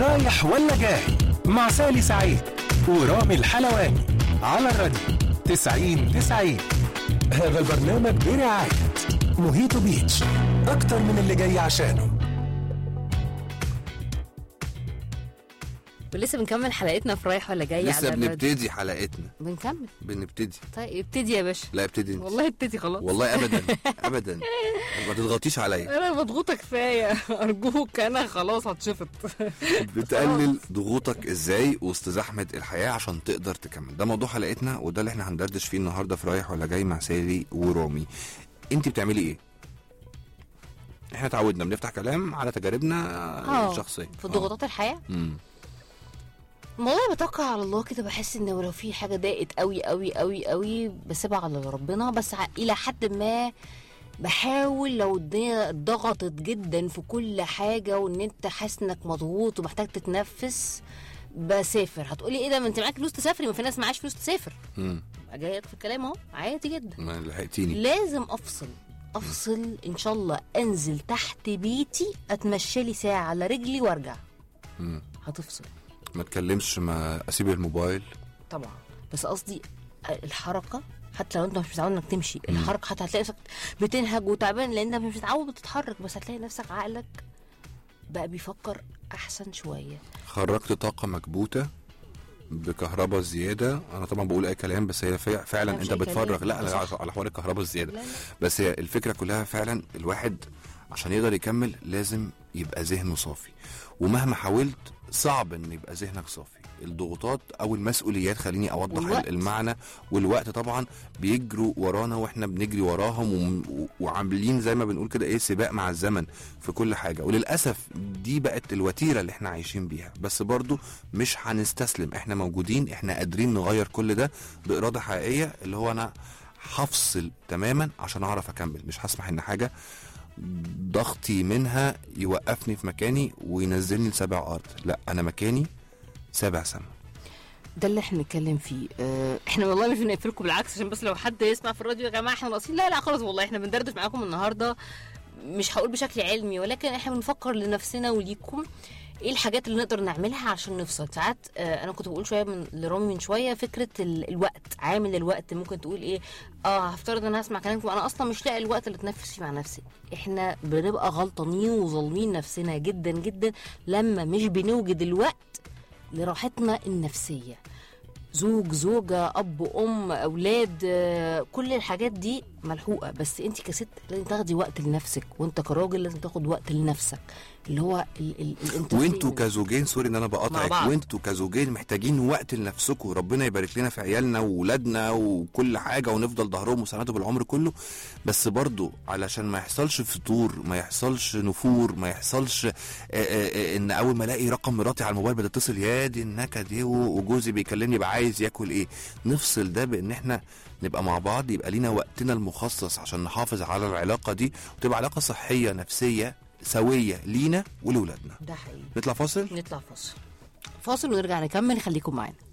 رايح ولا جاي مع سالي سعيد ورامي الحلواني على الراديو 90 90 هذا البرنامج برعاية موهيتو بيتش أكتر من اللي جاي عشانه ولسه بنكمل حلقتنا في رايح ولا جاي لسه على الراديو. بنبتدي حلقتنا بنكمل بنبتدي طيب ابتدي يا باشا لا ابتدي انت والله ابتدي خلاص والله ابدا ابدا ما تضغطيش عليا انا مضغوطه كفايه ارجوك انا خلاص هتشفط بتقلل ضغوطك ازاي وسط زحمه الحياه عشان تقدر تكمل ده موضوع حلقتنا وده اللي احنا هندردش فيه النهارده في رايح ولا جاي مع سالي ورامي انت بتعملي ايه احنا اتعودنا بنفتح كلام على تجاربنا آه، الشخصيه في ضغوطات الحياه آه. مم. والله بتوقع على الله كده بحس ان لو في حاجه ضاقت قوي قوي قوي قوي بسيبها على ربنا بس ع- الى حد ما بحاول لو الدنيا ضغطت جدا في كل حاجه وان انت حاسس انك مضغوط ومحتاج تتنفس بسافر هتقولي ايه ده ما انت معاك فلوس تسافري ما في ناس معاش فلوس تسافر مم. جاية في الكلام اهو عادي جدا ما لحقتيني لازم افصل افصل ان شاء الله انزل تحت بيتي اتمشى لي ساعه على رجلي وارجع مم. هتفصل ما اتكلمش ما اسيب الموبايل طبعا بس قصدي الحركه حتى لو انت مش متعود انك تمشي الحركه حتى هتلاقي نفسك بتنهج وتعبان لان انت مش متعود بتتحرك بس هتلاقي نفسك عقلك بقى بيفكر احسن شويه خرجت طاقة مكبوتة بكهرباء زيادة أنا طبعا بقول أي كلام بس هي فع- فعلا لا، مش أنت أي بتفرغ كلام، لا ده لا صح. على حوار الكهرباء الزيادة لا لا بس هي الفكرة كلها فعلا الواحد عشان يقدر يكمل لازم يبقى ذهنه صافي ومهما حاولت صعب ان يبقى ذهنك صافي الضغوطات او المسؤوليات خليني اوضح والوقت. المعنى والوقت طبعا بيجروا ورانا واحنا بنجري وراهم وم- وعاملين زي ما بنقول كده ايه سباق مع الزمن في كل حاجه وللاسف دي بقت الوتيره اللي احنا عايشين بيها بس برضو مش هنستسلم احنا موجودين احنا قادرين نغير كل ده باراده حقيقيه اللي هو انا هفصل تماما عشان اعرف اكمل مش هسمح ان حاجه ضغطي منها يوقفني في مكاني وينزلني لسبع ارض لا انا مكاني سابع سما ده اللي احنا بنتكلم فيه اه احنا والله مش بنقفلكم بالعكس عشان بس لو حد يسمع في الراديو يا جماعه احنا ناقصين لا لا خلاص والله احنا بندردش معاكم النهارده مش هقول بشكل علمي ولكن احنا بنفكر لنفسنا وليكم ايه الحاجات اللي نقدر نعملها عشان نفصل ساعات اه انا كنت بقول شويه من لرامي من شويه فكره ال- الوقت عامل الوقت ممكن تقول ايه اه هفترض ان انا هسمع كلامكم انا اصلا مش لاقي الوقت اللي اتنفس فيه مع نفسي احنا بنبقى غلطانين وظالمين نفسنا جدا جدا لما مش بنوجد الوقت لراحتنا النفسيه زوج زوجة أب أم أولاد آه، كل الحاجات دي ملحوقة بس أنت كست لازم تاخدي وقت لنفسك وأنت كراجل لازم تاخد وقت لنفسك اللي هو ال ال الانترتينمنت. وانتوا كزوجين سوري ان انا مع بقاطعك بعض. وانتوا كزوجين محتاجين وقت لنفسكم ربنا يبارك لنا في عيالنا وولادنا وكل حاجه ونفضل ظهرهم وسندهم بالعمر كله بس برضو علشان ما يحصلش فطور ما يحصلش نفور ما يحصلش آه، آه، آه، ان اول ما الاقي رقم مراتي على الموبايل بتتصل يا دي النكد ايه وجوزي بيكلمني يبقى عايز ياكل ايه نفصل ده بان احنا نبقى مع بعض يبقى لينا وقتنا المخصص عشان نحافظ على العلاقه دي وتبقى علاقه صحيه نفسيه سويه لينا ولولادنا ده حقيقي نطلع فاصل نطلع فاصل فاصل ونرجع نكمل خليكم معانا